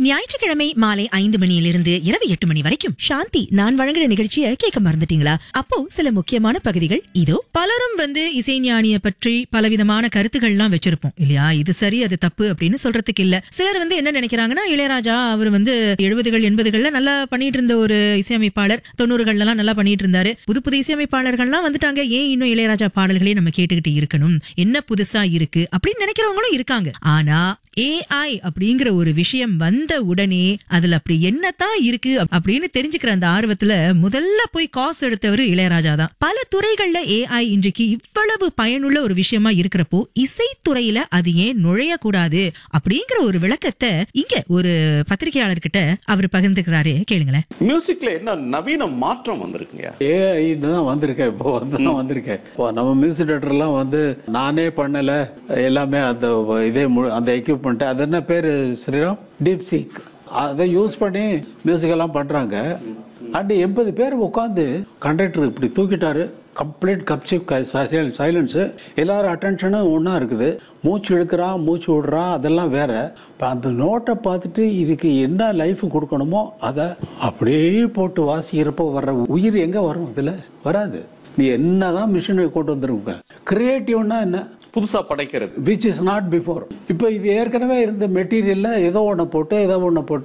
ஞாயிற்றுக்கிழமை மாலை ஐந்து மணியிலிருந்து இரவு எட்டு மணி வரைக்கும் சாந்தி நான் வழங்குற நிகழ்ச்சியை கேட்க மறந்துட்டீங்களா அப்போ சில முக்கியமான பகுதிகள் இதோ பலரும் வந்து இசைஞானிய பற்றி பலவிதமான கருத்துக்கள்லாம் வச்சிருப்போம் இல்லையா இது சரி அது தப்பு அப்படின்னு சொல்றதுக்கு இல்ல சிலர் வந்து என்ன நினைக்கிறாங்கன்னா இளையராஜா அவர் வந்து எழுபதுகள் எண்பதுகள்ல நல்லா பண்ணிட்டு இருந்த ஒரு இசையமைப்பாளர் தொண்ணூறுகள்ல எல்லாம் நல்லா பண்ணிட்டு இருந்தாரு புது புது இசையமைப்பாளர்கள்லாம் வந்துட்டாங்க ஏன் இன்னும் இளையராஜா பாடல்களே நம்ம கேட்டுக்கிட்டு இருக்கணும் என்ன புதுசா இருக்கு அப்படின்னு நினைக்கிறவங்களும் இருக்காங்க ஆனா ஏஐ அப்படிங்கிற ஒரு விஷயம் வந்த உடனே அதுல அப்படி என்னத்தான் இருக்கு அப்~ அப்படின்னு தெரிஞ்சுக்கிற அந்த ஆர்வத்துல முதல்ல போய் காசு எடுத்தவர் இளையராஜா தான் பல துறைகள்ல ஏஐ இன்றைக்கு இவ்வளவு பயனுள்ள ஒரு விஷயமா இருக்கிறப்போ இசைத்துறையில அது ஏன் நுழையக்கூடாது அப்படிங்கிற ஒரு விளக்கத்தை இங்க ஒரு பத்திரிகையாளர்கிட்ட அவர் பகிர்ந்துக்கிறாரு கேளுங்களேன் மியூசிக்ல என்ன நவீன மாற்றம் வந்திருக்குங்க ஏஐ தான் வந்திருக்கேன் இப்போ வந்து தான் வந்திருக்கேன் இப்போ நம்ம மியூசிக் டேரக்டர்லாம் வந்து நானே பண்ணல எல்லாமே அந்த இதே மு- அந்த எக்யூப்மெண்ட் அது என்ன பேர் ஸ்ரீராம் டீப் சீக் அதை யூஸ் பண்ணி மியூசிக் எல்லாம் பண்றாங்க அண்ட் எண்பது பேர் உட்காந்து கண்டக்டர் இப்படி தூக்கிட்டாரு கம்ப்ளீட் கப்சிப் சைலன்ஸு எல்லாரும் அட்டென்ஷனும் ஒன்றா இருக்குது மூச்சு இழுக்கிறான் மூச்சு விடுறான் அதெல்லாம் வேற இப்போ அந்த நோட்டை பார்த்துட்டு இதுக்கு என்ன லைஃப் கொடுக்கணுமோ அதை அப்படியே போட்டு வாசிக்கிறப்போ வர்ற உயிர் எங்கே வரும் இதில் வராது நீ என்னதான் மிஷினை கொண்டு வந்துருங்க கிரியேட்டிவ்னா என்ன புதுசா படைக்கிறது விச் இஸ் நாட் பிஃபோர் இப்போ இது ஏற்கனவே இருந்த மெட்டீரியல்ல ஏதோ ஒன்று போட்டு ஏதோ ஒன்று போட்டு